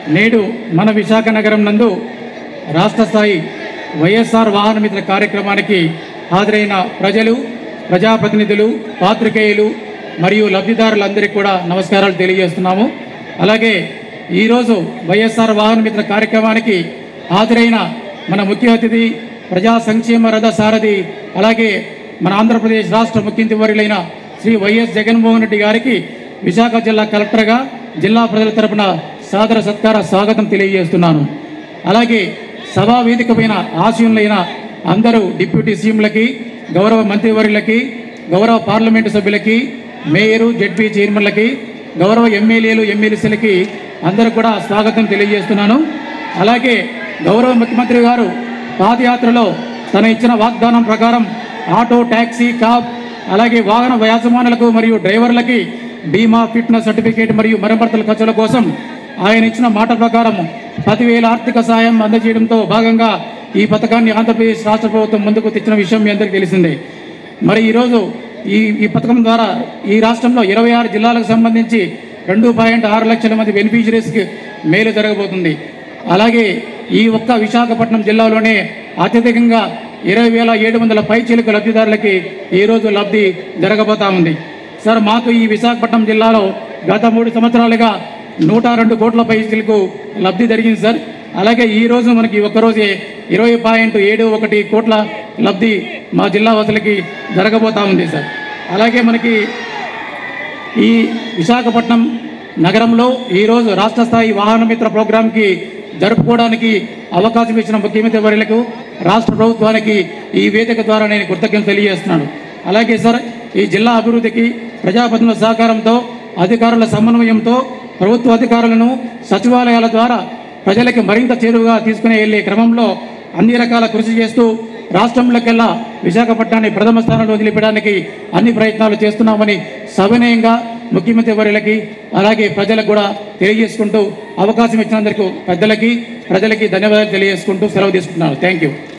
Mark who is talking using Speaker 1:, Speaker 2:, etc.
Speaker 1: నేడు మన విశాఖ నగరం నందు రాష్ట్ర స్థాయి వైఎస్ఆర్ వాహన మిత్ర కార్యక్రమానికి హాజరైన ప్రజలు ప్రజాప్రతినిధులు పాత్రికేయులు మరియు లబ్ధిదారులందరికీ కూడా నమస్కారాలు తెలియజేస్తున్నాము అలాగే ఈరోజు వైఎస్ఆర్ వాహన మిత్ర కార్యక్రమానికి హాజరైన మన ముఖ్య అతిథి ప్రజా సంక్షేమ రథ సారథి అలాగే మన ఆంధ్రప్రదేశ్ రాష్ట్ర ముఖ్యమంత్రి వర్యులైన శ్రీ వైఎస్ జగన్మోహన్ రెడ్డి గారికి విశాఖ జిల్లా కలెక్టర్గా జిల్లా ప్రజల తరపున సాదర సత్కార స్వాగతం తెలియజేస్తున్నాను అలాగే సభా వేదిక పైన ఆశీనులైన అందరూ డిప్యూటీ సీఎంలకి గౌరవ మంత్రివర్యులకి గౌరవ పార్లమెంటు సభ్యులకి మేయరు జడ్పీ చైర్మన్లకి గౌరవ ఎమ్మెల్యేలు ఎమ్మెల్సీలకి అందరూ కూడా స్వాగతం తెలియజేస్తున్నాను అలాగే గౌరవ ముఖ్యమంత్రి గారు పాదయాత్రలో తన ఇచ్చిన వాగ్దానం ప్రకారం ఆటో ట్యాక్సీ కాబ్ అలాగే వాహన యాజమానులకు మరియు డ్రైవర్లకి బీమా ఫిట్నెస్ సర్టిఫికేట్ మరియు మరమ్మతుల ఖర్చుల కోసం ఆయన ఇచ్చిన మాట ప్రకారం పదివేల ఆర్థిక సాయం అందజేయడంతో భాగంగా ఈ పథకాన్ని ఆంధ్రప్రదేశ్ రాష్ట్ర ప్రభుత్వం ముందుకు తెచ్చిన విషయం మీ అందరికీ తెలిసిందే మరి ఈరోజు ఈ ఈ పథకం ద్వారా ఈ రాష్ట్రంలో ఇరవై ఆరు జిల్లాలకు సంబంధించి రెండు పాయింట్ ఆరు లక్షల మంది బెనిఫిషరీస్కి మేలు జరగబోతుంది అలాగే ఈ ఒక్క విశాఖపట్నం జిల్లాలోనే అత్యధికంగా ఇరవై వేల ఏడు వందల పైచీలకు లబ్ధిదారులకి ఈరోజు లబ్ధి జరగబోతా ఉంది సార్ మాకు ఈ విశాఖపట్నం జిల్లాలో గత మూడు సంవత్సరాలుగా నూట రెండు కోట్ల పైచీలకు లబ్ధి జరిగింది సార్ అలాగే ఈ రోజు మనకి ఒక్కరోజే ఇరవై పాయింట్ ఏడు ఒకటి కోట్ల లబ్ధి మా జిల్లా వసలకి జరగబోతా ఉంది సార్ అలాగే మనకి ఈ విశాఖపట్నం నగరంలో ఈరోజు రాష్ట్ర స్థాయి వాహన మిత్ర ప్రోగ్రాంకి జరుపుకోవడానికి అవకాశం ఇచ్చిన ముఖ్యమంత్రి వర్యులకు రాష్ట్ర ప్రభుత్వానికి ఈ వేదిక ద్వారా నేను కృతజ్ఞతలు తెలియజేస్తున్నాను అలాగే సార్ ఈ జిల్లా అభివృద్ధికి ప్రజాప్రతినిధుల సహకారంతో అధికారుల సమన్వయంతో ప్రభుత్వ అధికారులను సచివాలయాల ద్వారా ప్రజలకు మరింత చేరువుగా తీసుకుని వెళ్ళే క్రమంలో అన్ని రకాల కృషి చేస్తూ రాష్ట్రంలోకెల్లా విశాఖపట్నాన్ని ప్రథమ స్థానంలో వదిలిపెట్టడానికి అన్ని ప్రయత్నాలు చేస్తున్నామని సవినయంగా ముఖ్యమంత్రి వర్యులకి అలాగే ప్రజలకు కూడా తెలియజేసుకుంటూ అవకాశం ఇచ్చినందుకు పెద్దలకి ప్రజలకి ధన్యవాదాలు తెలియజేసుకుంటూ సెలవు తీసుకుంటున్నాను థ్యాంక్ యూ